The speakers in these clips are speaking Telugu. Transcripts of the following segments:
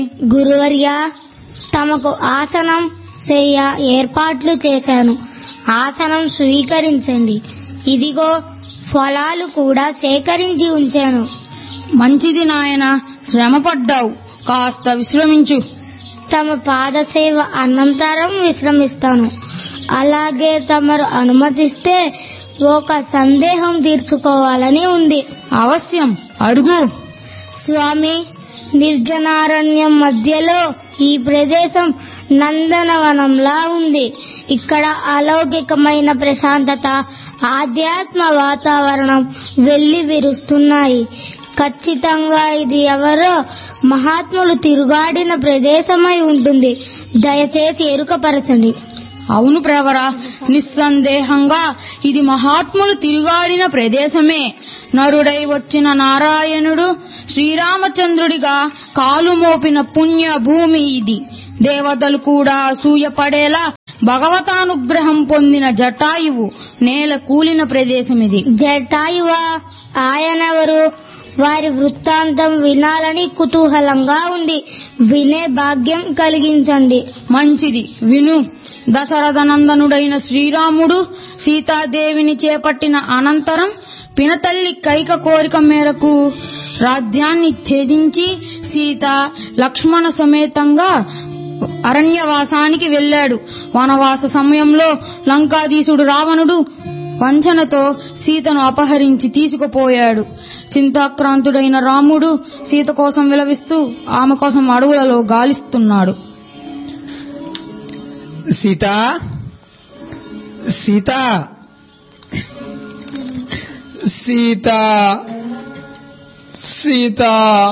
గురువర్య తమకు ఆసనం చేయ ఏర్పాట్లు చేశాను ఆసనం స్వీకరించండి ఇదిగో ఫలాలు కూడా సేకరించి ఉంచాను మంచిది నాయన శ్రమపడ్డావు కాస్త విశ్రమించు తమ పాదసేవ అనంతరం విశ్రమిస్తాను అలాగే తమరు అనుమతిస్తే ఒక సందేహం తీర్చుకోవాలని ఉంది అవశ్యం అడుగు స్వామి నిర్జనారణ్యం మధ్యలో ఈ ప్రదేశం నందనవనంలా ఉంది ఇక్కడ అలౌకికమైన ప్రశాంతత ఆధ్యాత్మ వాతావరణం వెళ్లి విరుస్తున్నాయి ఖచ్చితంగా ఇది ఎవరో మహాత్ములు తిరుగాడిన ప్రదేశమై ఉంటుంది దయచేసి ఎరుకపరచండి అవును ప్రవరా నిస్సందేహంగా ఇది మహాత్ములు తిరుగాడిన ప్రదేశమే నరుడై వచ్చిన నారాయణుడు శ్రీరామచంద్రుడిగా కాలు మోపిన పుణ్య భూమి ఇది దేవతలు కూడా అసూయపడేలా భగవతానుగ్రహం పొందిన జటాయువు నేల కూలిన ప్రదేశం ఇది జటాయువా ఆయనెవరు వారి వృత్తాంతం వినాలని కుతూహలంగా ఉంది వినే భాగ్యం కలిగించండి మంచిది విను దశరథ నందనుడైన శ్రీరాముడు సీతాదేవిని చేపట్టిన అనంతరం పినతల్లి కైక కోరిక మేరకు రాజ్యాన్ని ఛేదించి సీత లక్ష్మణ సమేతంగా అరణ్యవాసానికి వెళ్ళాడు వనవాస సమయంలో లంకాధీశుడు రావణుడు వంచనతో సీతను అపహరించి తీసుకుపోయాడు చింతాక్రాంతుడైన రాముడు సీత కోసం విలవిస్తూ ఆమె కోసం అడవులలో గాలిస్తున్నాడు సీత సీత సీత సీత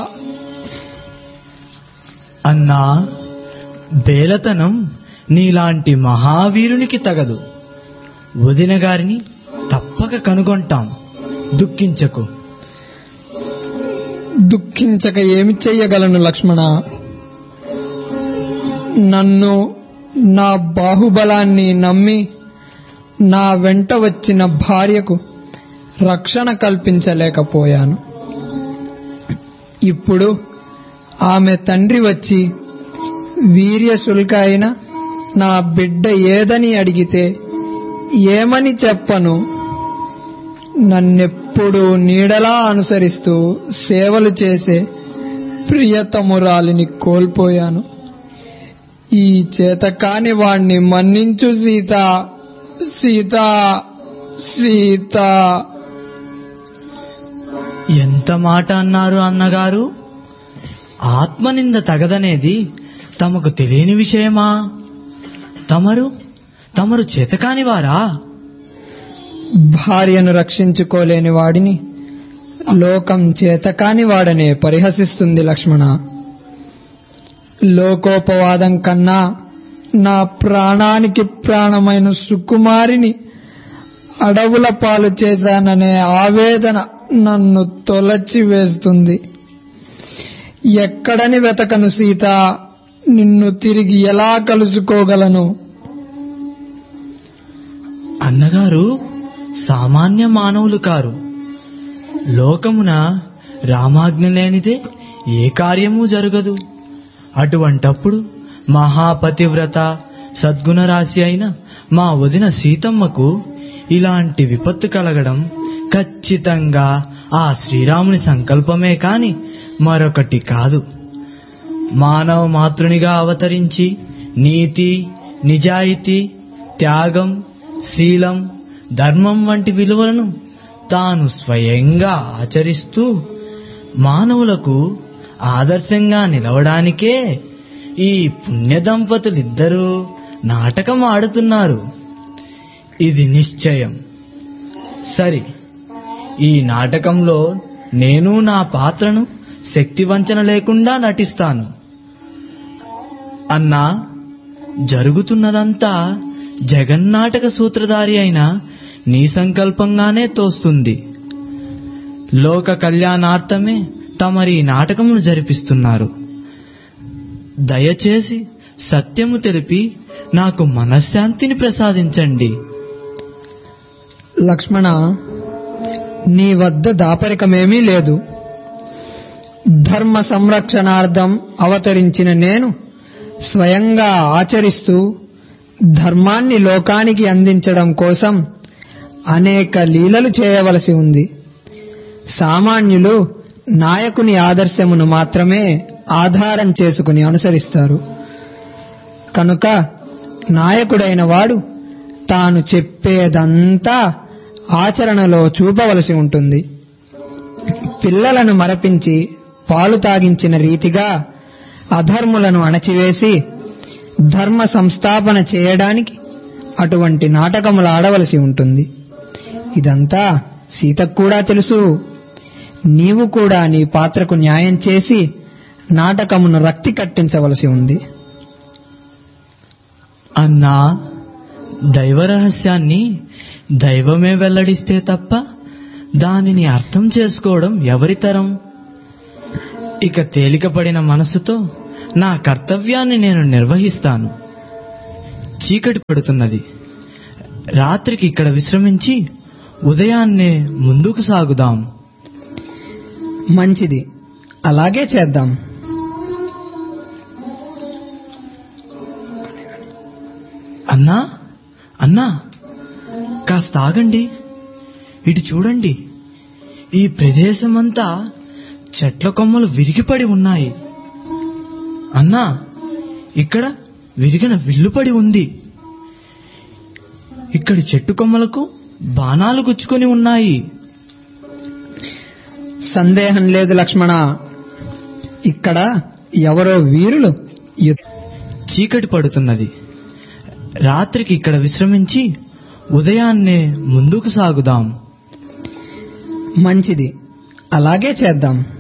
అన్నా బేలతనం నీలాంటి మహావీరునికి తగదు వదిన గారిని తప్పక కనుగొంటాం దుఃఖించకు దుఃఖించక ఏమి చెయ్యగలను లక్ష్మణ నన్ను నా బాహుబలాన్ని నమ్మి నా వెంట వచ్చిన భార్యకు రక్షణ కల్పించలేకపోయాను ఇప్పుడు ఆమె తండ్రి వచ్చి వీర్యశుల్క అయిన నా బిడ్డ ఏదని అడిగితే ఏమని చెప్పను నన్నెప్పుడు నీడలా అనుసరిస్తూ సేవలు చేసే ప్రియతమురాలిని కోల్పోయాను ఈ చేతకాని వాణ్ణి మన్నించు సీత సీత సీత ఎంత మాట అన్నారు అన్నగారు ఆత్మనింద తగదనేది తమకు తెలియని విషయమా తమరు తమరు చేతకాని వారా భార్యను రక్షించుకోలేని వాడిని లోకం చేతకాని వాడనే పరిహసిస్తుంది లక్ష్మణ లోకోపవాదం కన్నా నా ప్రాణానికి ప్రాణమైన సుకుమారిని అడవుల పాలు చేశాననే ఆవేదన నన్ను తొలచి వేస్తుంది ఎక్కడని వెతకను సీత నిన్ను తిరిగి ఎలా కలుసుకోగలను అన్నగారు సామాన్య మానవులు కారు లోకమున రామాజ్ఞ లేనిదే ఏ కార్యము జరగదు అటువంటప్పుడు మహాపతివ్రత సద్గుణరాశి అయిన మా వదిన సీతమ్మకు ఇలాంటి విపత్తు కలగడం ఖచ్చితంగా ఆ శ్రీరాముని సంకల్పమే కాని మరొకటి కాదు మానవ మాతృనిగా అవతరించి నీతి నిజాయితీ త్యాగం శీలం ధర్మం వంటి విలువలను తాను స్వయంగా ఆచరిస్తూ మానవులకు ఆదర్శంగా నిలవడానికే ఈ పుణ్య దంపతులిద్దరూ నాటకం ఆడుతున్నారు ఇది నిశ్చయం సరి ఈ నాటకంలో నేను నా పాత్రను శక్తివంచన లేకుండా నటిస్తాను అన్నా జరుగుతున్నదంతా జగన్నాటక సూత్రధారి అయిన నీ సంకల్పంగానే తోస్తుంది లోక కళ్యాణార్థమే తమరి నాటకమును జరిపిస్తున్నారు దయచేసి సత్యము తెలిపి నాకు మనశ్శాంతిని ప్రసాదించండి లక్ష్మణ నీ వద్ద దాపరికమేమీ లేదు ధర్మ సంరక్షణార్థం అవతరించిన నేను స్వయంగా ఆచరిస్తూ ధర్మాన్ని లోకానికి అందించడం కోసం అనేక లీలలు చేయవలసి ఉంది సామాన్యులు నాయకుని ఆదర్శమును మాత్రమే ఆధారం చేసుకుని అనుసరిస్తారు కనుక నాయకుడైన వాడు తాను చెప్పేదంతా ఆచరణలో చూపవలసి ఉంటుంది పిల్లలను మరపించి పాలు తాగించిన రీతిగా అధర్ములను అణచివేసి ధర్మ సంస్థాపన చేయడానికి అటువంటి నాటకములు ఆడవలసి ఉంటుంది ఇదంతా సీతకు కూడా తెలుసు నీవు కూడా నీ పాత్రకు న్యాయం చేసి నాటకమును రక్తి కట్టించవలసి ఉంది అన్నా దైవ రహస్యాన్ని దైవమే వెల్లడిస్తే తప్ప దానిని అర్థం చేసుకోవడం ఎవరి తరం ఇక తేలికపడిన మనసుతో నా కర్తవ్యాన్ని నేను నిర్వహిస్తాను చీకటి పడుతున్నది రాత్రికి ఇక్కడ విశ్రమించి ఉదయాన్నే ముందుకు సాగుదాం మంచిది అలాగే చేద్దాం అన్నా అన్నా కాస్త ఆగండి ఇటు చూడండి ఈ ప్రదేశమంతా చెట్ల కొమ్మలు విరిగిపడి ఉన్నాయి అన్నా ఇక్కడ విరిగిన విల్లుపడి ఉంది ఇక్కడి చెట్టు కొమ్మలకు బాణాలు గుచ్చుకొని ఉన్నాయి సందేహం లేదు లక్ష్మణ ఇక్కడ ఎవరో వీరులు యు- చీకటి పడుతున్నది రాత్రికి ఇక్కడ విశ్రమించి ఉదయాన్నే ముందుకు సాగుదాం మంచిది అలాగే చేద్దాం